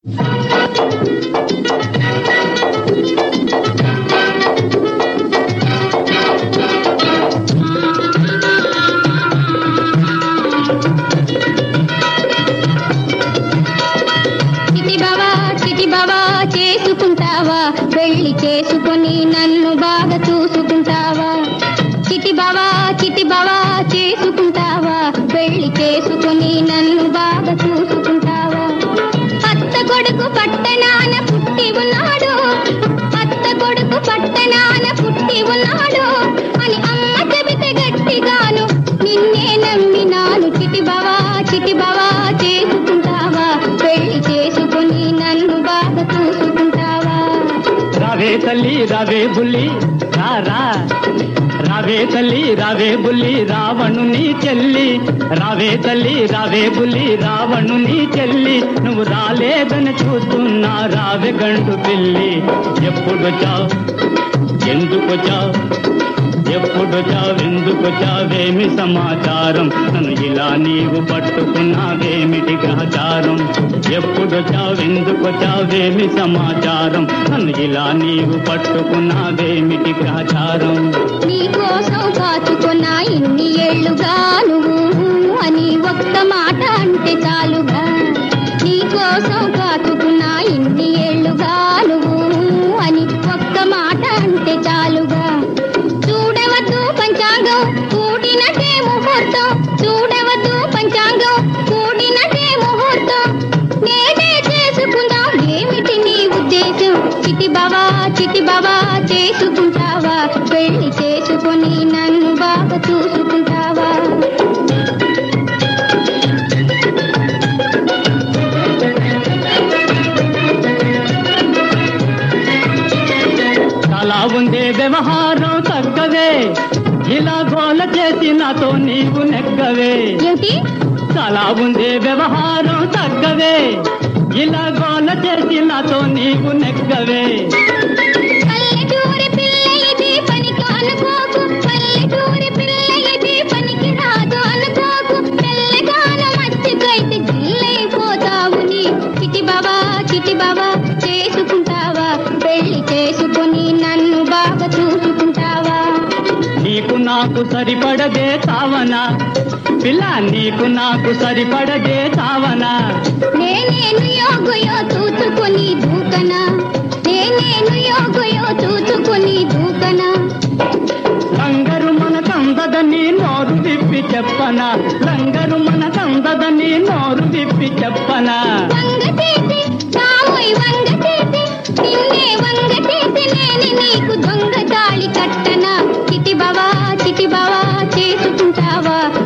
చిటి బావా చిటి బావా చేసుకుంటావా పెళ్లి చేసుకొని నన్ను బాగా చూసుకుంటావా చిటి బావా చిటి బావా చేసుకుంటావా పెళ్లి చేసుకొని నన్ను బాగా చూసుకుంటావా అత్త కొడుకు పట్టణాన పుట్టి ఉన్నాడు అత్త కొడుకు పట్టణాన పుట్టి ఉన్నాడు అని అమ్మ చెబితే గట్టిగాను నిన్నే నమ్మినాను చిటి బావా చిటి బావా చేసుకుంటావా పెళ్లి చేసుకొని నన్ను బాగా చూసుకుంటావా రావే తల్లి రావే బుల్లి రా రా రావే తల్లి రావే బుల్లి రావణుని చెల్లి రావే తల్లి రావే బుల్లి రావణుని చెల్లి నువ్వు రాలేదని చూస్తున్నా రావే గంటు పిల్లి ఎప్పుడు వచ్చావు ఎందుకు వచ్చావు ఎప్పుడు వచ్చావు ఎందుకు వచ్చావేమి సమాచారం నన్ను ఇలా నీవు పట్టుకున్నావేమిటి గ్రహచారం ఎప్పుడు వచ్చావు ఎందుకు వచ్చావేమి సమాచారం నన్ను ఇలా నీవు పట్టుకున్నావేమిటి గ్రహచారం నీ కోసం కాచుకున్నా ఇన్ని ఏళ్ళుగా నువ్వు అని ఒక్క మాట అంటే చాలుగా నీ కోసం కాచుకున్నా ఇన్ని ఏళ్ళుగా నువ్వు అని ఒక్క మాట అంటే చాలుగా చూడవద్దు పంచాంగం కూడినటే ముహూర్తం చూడవద్దు పంచాంగం కూడినటే ముహూర్తం నేనే చేసుకుందాం ఏమిటి నీ ఉద్దేశం చిటి బావా చిటి బావా చేసుకుంటావా పెళ్లి చేసుకొని నన్ను బాగా చూసుకుంటావా చాలా ఉందే వ్యవహారం తగ్గవే ఇలా గోల చేసి నాతో నీవు నెగ్గవే ఏమిటి చాలా ఉందే వ్యవహారం తగ్గవే ఇలా గోల చేసి నాతో నీవు నెగ్గవే పల్లెటూరి పిల్ల ఇది పనికి అనుకోకు పల్లెటూరి పిల్ల ఇది పనికి రాదు అనుకోకు తెల్లగాన మచ్చికైతే జిల్లైపోతావు నీ చిటి బాబా చిటి బాబా చేసుకుంటావా పెళ్లి చేసుకొని నన్ను బాగా చూసుకుంటావా నీకు నాకు సరిపడదే చావనా పిల్ల నీకు నాకు సరిపడదే చావనా నేనేను యోగయో చూచుకొని దూకనా నేనేను యోగయో చూచుకొని దూకనా లంగరు మన కందదని నోరు విప్పి చెప్పనా లంగరు మన కందదని నోరు విప్పి చెప్పనా వంగతీసి రామోయ్ వంగతీసి నిన్నే వంగతీసి నేను నీకు దొంగ తాళి కట్టనా చిటి బావా చిటి బావా చేసుకుంటావా